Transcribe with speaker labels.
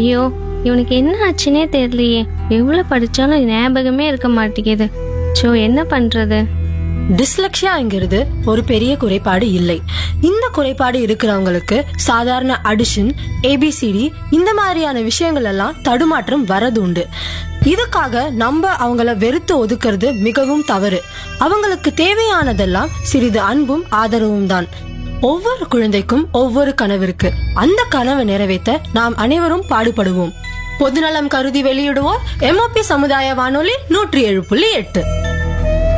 Speaker 1: ஐயோ இவனுக்கு என்ன ஆச்சுன்னே தெரியலையே எவ்வளவு படிச்சாலும் ஞாபகமே இருக்க மாட்டேங்குது சோ என்ன பண்றது
Speaker 2: டிஸ்லக்ஷியாங்கிறது ஒரு பெரிய குறைபாடு இல்லை இந்த குறைபாடு இருக்கிறவங்களுக்கு சாதாரண அடிஷன் ஏபிசிடி இந்த மாதிரியான விஷயங்கள் எல்லாம் தடுமாற்றம் வரது உண்டு இதுக்காக நம்ம அவங்கள வெறுத்து ஒதுக்குறது மிகவும் தவறு அவங்களுக்கு தேவையானதெல்லாம் சிறிது அன்பும் ஆதரவும் தான் ஒவ்வொரு குழந்தைக்கும் ஒவ்வொரு கனவு இருக்கு அந்த கனவை நிறைவேற்ற நாம் அனைவரும் பாடுபடுவோம் பொதுநலம் கருதி வெளியிடுவோர் எம்ஓபி சமுதாய வானொலி நூற்றி ஏழு புள்ளி எட்டு